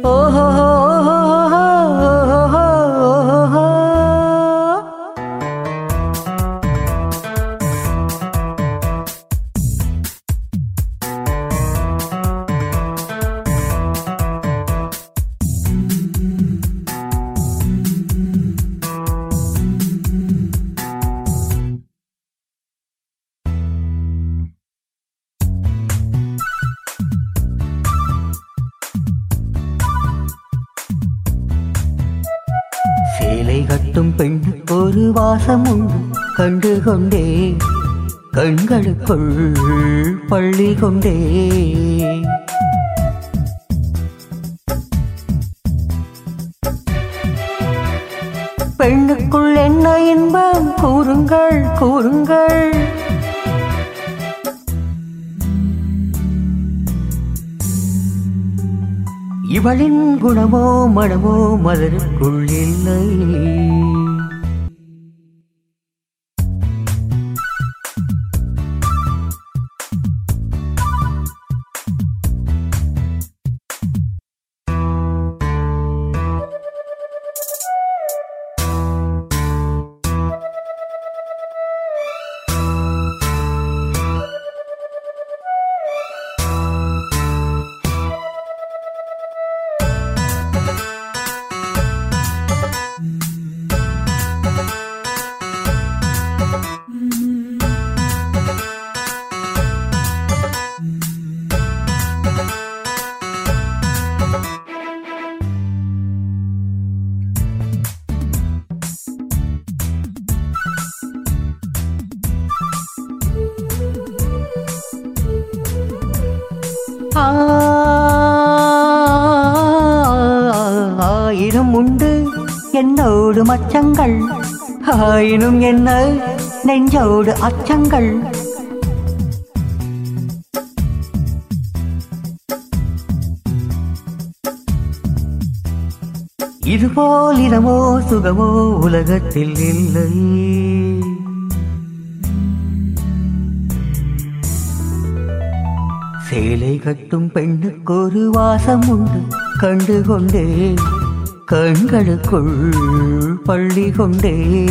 சேலை கட்டும் பெண் ஒரு வாசம் உண்டு கண்டு கொண்டே கண்களுக்குள் பள்ளி கொண்டே பெண்ணுக்குள் என்ன இன்பம் கூறுங்கள் கூறுங்கள் இவளின் குணமோ மனமோ மலருக்குள் இல்லை ஆயிரம் உண்டு என்னோடு மச்சங்கள் ஆயினும் என்ன நெஞ்சோடு அச்சங்கள் இதுபோல் இடமோ சுகமோ உலகத்தில் இல்லை சேலை கட்டும் பெண்ணுக்கு ஒரு வாசம் உண்டு கண்டு கொண்டே கண்களுக்குள் பள்ளி கொண்டே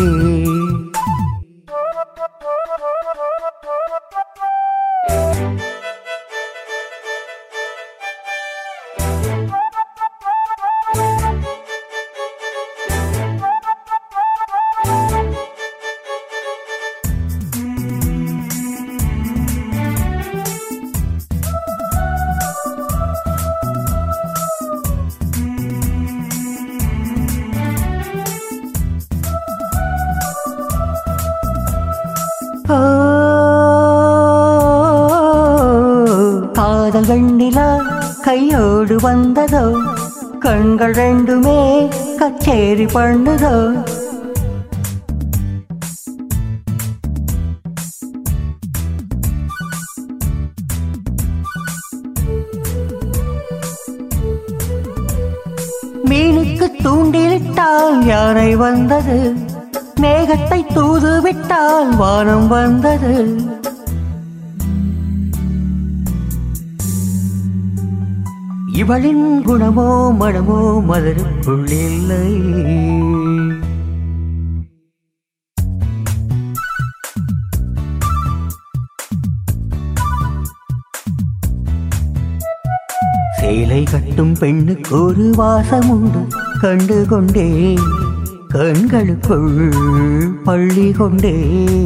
ஓ, காதல் வெண்ணிலா கையோடு வந்ததோ கண்கள் ரெண்டுமே கச்சேரி பண்ணுதோ மீனுக்கு தூண்டிலிட்டால் யானை வந்தது மேகத்தை தூது விட்டால் வானம் வந்தது இவளின் குணமோ மனமோ மலருக்குள் இல்லை சேலை கட்டும் பெண்ணுக்கு ஒரு வாசம் உண்டு கண்டு கொண்டே கண்களுக்குள் பள்ளி கொண்டே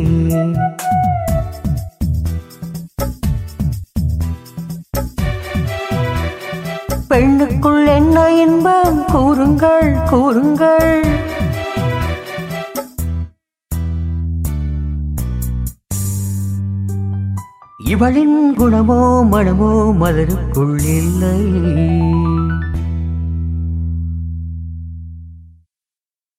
பெண்ணுக்குள் என்ன இன்பம் கூறுங்கள் கூறுங்கள் இவளின் குணமோ மனமோ மலருக்குள் இல்லை